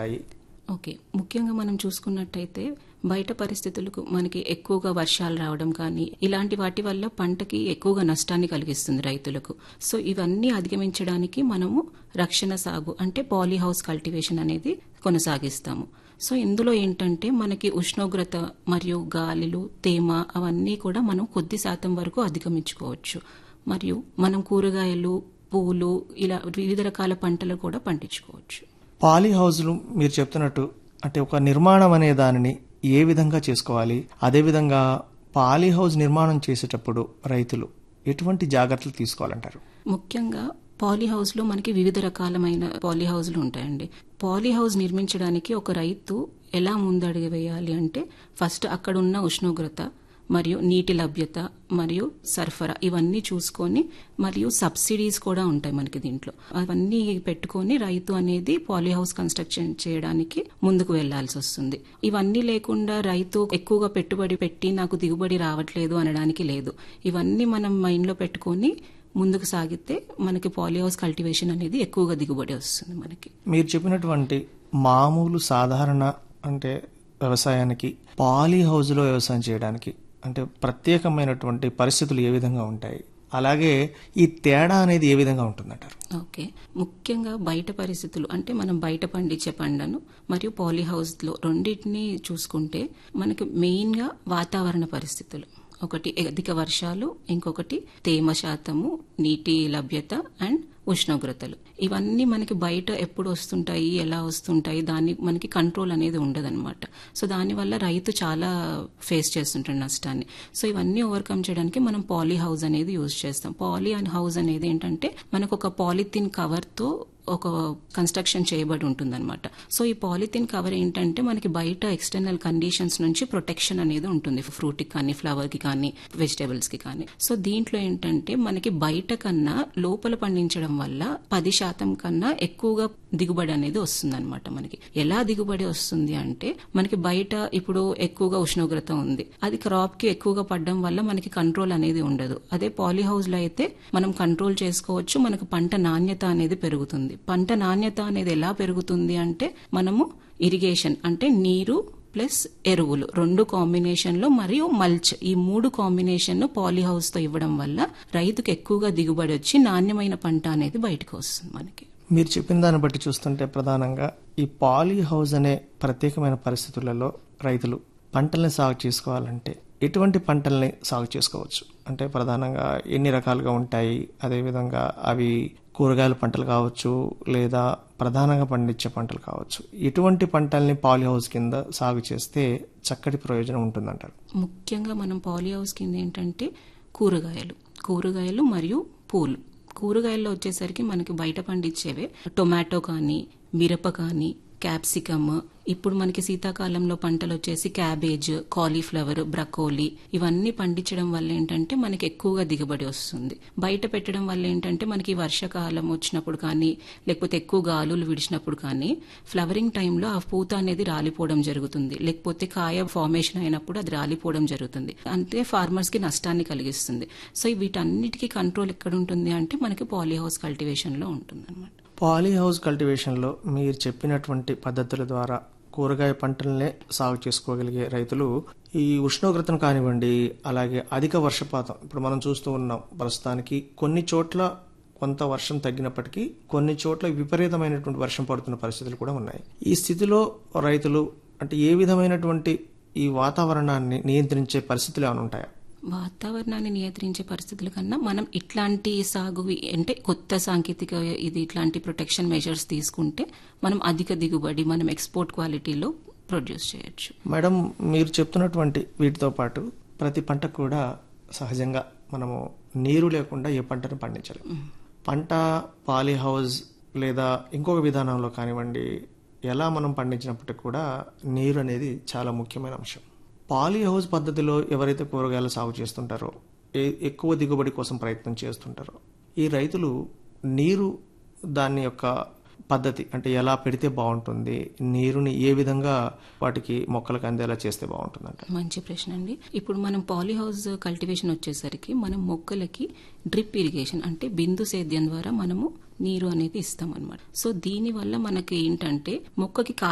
ఉంటాయి ఓకే ముఖ్యంగా మనం చూసుకున్నట్టయితే బయట పరిస్థితులకు మనకి ఎక్కువగా వర్షాలు రావడం కానీ ఇలాంటి వాటి వల్ల పంటకి ఎక్కువగా నష్టాన్ని కలిగిస్తుంది రైతులకు సో ఇవన్నీ అధిగమించడానికి మనము రక్షణ సాగు అంటే పాలీ హౌస్ కల్టివేషన్ అనేది కొనసాగిస్తాము సో ఇందులో ఏంటంటే మనకి ఉష్ణోగ్రత మరియు గాలిలు తేమ అవన్నీ కూడా మనం కొద్ది శాతం వరకు అధిగమించుకోవచ్చు మరియు మనం కూరగాయలు పువ్వులు ఇలా వివిధ రకాల పంటలు కూడా పండించుకోవచ్చు పాలీ హౌజ్లు మీరు చెప్తున్నట్టు అంటే ఒక నిర్మాణం అనే దానిని ఏ విధంగా చేసుకోవాలి అదేవిధంగా పాలీ హౌజ్ నిర్మాణం చేసేటప్పుడు రైతులు ఎటువంటి జాగ్రత్తలు తీసుకోవాలంటారు ముఖ్యంగా పాలీ హౌస్ లో మనకి వివిధ రకాలమైన పాలీ హౌస్లు ఉంటాయండి పాలీ హౌస్ నిర్మించడానికి ఒక రైతు ఎలా ముందడుగు వేయాలి అంటే ఫస్ట్ అక్కడ ఉన్న ఉష్ణోగ్రత మరియు నీటి లభ్యత మరియు సరఫరా ఇవన్నీ చూసుకొని మరియు సబ్సిడీస్ కూడా ఉంటాయి మనకి దీంట్లో అవన్నీ పెట్టుకొని రైతు అనేది పాలీ హౌస్ కన్స్ట్రక్షన్ చేయడానికి ముందుకు వెళ్లాల్సి వస్తుంది ఇవన్నీ లేకుండా రైతు ఎక్కువగా పెట్టుబడి పెట్టి నాకు దిగుబడి రావట్లేదు అనడానికి లేదు ఇవన్నీ మనం మైండ్ లో పెట్టుకొని ముందుకు సాగితే మనకి పాలీ హౌస్ కల్టివేషన్ అనేది ఎక్కువగా దిగుబడి వస్తుంది మనకి మీరు చెప్పినటువంటి మామూలు సాధారణ అంటే వ్యవసాయానికి పాలీ హౌజ్లో వ్యవసాయం చేయడానికి అంటే ప్రత్యేకమైనటువంటి పరిస్థితులు ఏ విధంగా ఉంటాయి అలాగే ఈ తేడా అనేది ఏ విధంగా ఉంటుందంటారు ఓకే ముఖ్యంగా బయట పరిస్థితులు అంటే మనం బయట పండించే పంటను మరియు పాలీ హౌస్ లో రెండింటిని చూసుకుంటే మనకి మెయిన్ గా వాతావరణ పరిస్థితులు ఒకటి అధిక వర్షాలు ఇంకొకటి తేమ శాతము నీటి లభ్యత అండ్ ఉష్ణోగ్రతలు ఇవన్నీ మనకి బయట ఎప్పుడు వస్తుంటాయి ఎలా వస్తుంటాయి దాన్ని మనకి కంట్రోల్ అనేది ఉండదన్నమాట సో దానివల్ల రైతు చాలా ఫేస్ చేస్తుంటాడు నష్టాన్ని సో ఇవన్నీ ఓవర్కమ్ చేయడానికి మనం పాలీ హౌస్ అనేది యూజ్ చేస్తాం పాలీ అండ్ హౌస్ అనేది ఏంటంటే మనకు ఒక పాలిథిన్ కవర్తో ఒక కన్స్ట్రక్షన్ చేయబడి ఉంటుందన్నమాట సో ఈ పాలిథిన్ కవర్ ఏంటంటే మనకి బయట ఎక్స్టర్నల్ కండిషన్స్ నుంచి ప్రొటెక్షన్ అనేది ఉంటుంది ఫ్రూట్ కి కానీ ఫ్లవర్ కి కానీ వెజిటేబుల్స్ కి కానీ సో దీంట్లో ఏంటంటే మనకి బయట కన్నా లోపల పండించడం వల్ల పది శాతం కన్నా ఎక్కువగా దిగుబడి అనేది వస్తుంది అనమాట మనకి ఎలా దిగుబడి వస్తుంది అంటే మనకి బయట ఇప్పుడు ఎక్కువగా ఉష్ణోగ్రత ఉంది అది క్రాప్ కి ఎక్కువగా పడడం వల్ల మనకి కంట్రోల్ అనేది ఉండదు అదే పాలీ హౌస్ లో అయితే మనం కంట్రోల్ చేసుకోవచ్చు మనకు పంట నాణ్యత అనేది పెరుగుతుంది పంట నాణ్యత అనేది ఎలా పెరుగుతుంది అంటే మనము ఇరిగేషన్ అంటే నీరు ప్లస్ ఎరువులు రెండు కాంబినేషన్ లో మరియు మల్చ్ ఈ మూడు కాంబినేషన్ ను పాలీ హౌస్ తో ఇవ్వడం వల్ల రైతుకు ఎక్కువగా దిగుబడి వచ్చి నాణ్యమైన పంట అనేది బయటకు వస్తుంది మనకి మీరు చెప్పిన దాన్ని బట్టి చూస్తుంటే ప్రధానంగా ఈ పాలీ హౌస్ అనే ప్రత్యేకమైన పరిస్థితులలో రైతులు పంటల్ని సాగు చేసుకోవాలంటే ఎటువంటి పంటల్ని సాగు చేసుకోవచ్చు అంటే ప్రధానంగా ఎన్ని రకాలుగా ఉంటాయి అదేవిధంగా అవి కూరగాయల పంటలు కావచ్చు లేదా ప్రధానంగా పండించే పంటలు కావచ్చు ఎటువంటి పంటల్ని పాలీ హౌస్ కింద సాగు చేస్తే చక్కటి ప్రయోజనం ఉంటుందంటారు ముఖ్యంగా మనం పాలీ హౌస్ కింద ఏంటంటే కూరగాయలు కూరగాయలు మరియు పూలు కూరగాయల్లో వచ్చేసరికి మనకి బయట పండించేవే టొమాటో కానీ మిరప కానీ క్యాప్సికమ్ ఇప్పుడు మనకి శీతాకాలంలో పంటలు వచ్చేసి క్యాబేజ్ కాలీఫ్లవర్ బ్రకోలీ ఇవన్నీ పండించడం వల్ల ఏంటంటే మనకి ఎక్కువగా దిగుబడి వస్తుంది బయట పెట్టడం వల్ల ఏంటంటే మనకి వర్షాకాలం వచ్చినప్పుడు కానీ లేకపోతే ఎక్కువ గాలులు విడిచినప్పుడు కానీ ఫ్లవరింగ్ టైంలో ఆ పూత అనేది రాలిపోవడం జరుగుతుంది లేకపోతే కాయ ఫార్మేషన్ అయినప్పుడు అది రాలిపోవడం జరుగుతుంది అంతే ఫార్మర్స్ కి నష్టాన్ని కలిగిస్తుంది సో వీటన్నిటికీ కంట్రోల్ ఎక్కడ ఉంటుంది అంటే మనకి పాలీ హౌస్ కల్టివేషన్ లో ఉంటుంది అనమాట పాలీ హౌస్ కల్టివేషన్లో మీరు చెప్పినటువంటి పద్ధతుల ద్వారా కూరగాయ పంటలనే సాగు చేసుకోగలిగే రైతులు ఈ ఉష్ణోగ్రతను కానివ్వండి అలాగే అధిక వర్షపాతం ఇప్పుడు మనం చూస్తూ ఉన్నాం ప్రస్తుతానికి కొన్ని చోట్ల కొంత వర్షం తగ్గినప్పటికీ కొన్ని చోట్ల విపరీతమైనటువంటి వర్షం పడుతున్న పరిస్థితులు కూడా ఉన్నాయి ఈ స్థితిలో రైతులు అంటే ఏ విధమైనటువంటి ఈ వాతావరణాన్ని నియంత్రించే పరిస్థితులు ఏమైనా ఉంటాయా వాతావరణాన్ని నియంత్రించే పరిస్థితుల కన్నా మనం ఇట్లాంటి సాగు అంటే కొత్త సాంకేతిక ఇది ఇట్లాంటి ప్రొటెక్షన్ మెజర్స్ తీసుకుంటే మనం అధిక దిగుబడి మనం ఎక్స్పోర్ట్ క్వాలిటీలో ప్రొడ్యూస్ చేయొచ్చు మేడం మీరు చెప్తున్నటువంటి వీటితో పాటు ప్రతి పంట కూడా సహజంగా మనము నీరు లేకుండా ఏ పంటను పండించలేము పంట పాలీ హౌస్ లేదా ఇంకొక విధానంలో కానివ్వండి ఎలా మనం పండించినప్పటికీ కూడా నీరు అనేది చాలా ముఖ్యమైన అంశం పాలీ హౌస్ పద్ధతిలో ఎవరైతే కూరగాయలు సాగు చేస్తుంటారో ఎక్కువ దిగుబడి కోసం ప్రయత్నం చేస్తుంటారో ఈ రైతులు నీరు దాని యొక్క పద్ధతి అంటే ఎలా పెడితే బాగుంటుంది నీరుని ఏ విధంగా వాటికి మొక్కలకు అందేలా చేస్తే బాగుంటుందంట మంచి ప్రశ్న అండి ఇప్పుడు మనం పాలీ హౌస్ కల్టివేషన్ వచ్చేసరికి మనం మొక్కలకి డ్రిప్ ఇరిగేషన్ అంటే బిందు సేద్యం ద్వారా మనము నీరు అనేది ఇస్తాం అనమాట సో దీని వల్ల మనకి ఏంటంటే మొక్కకి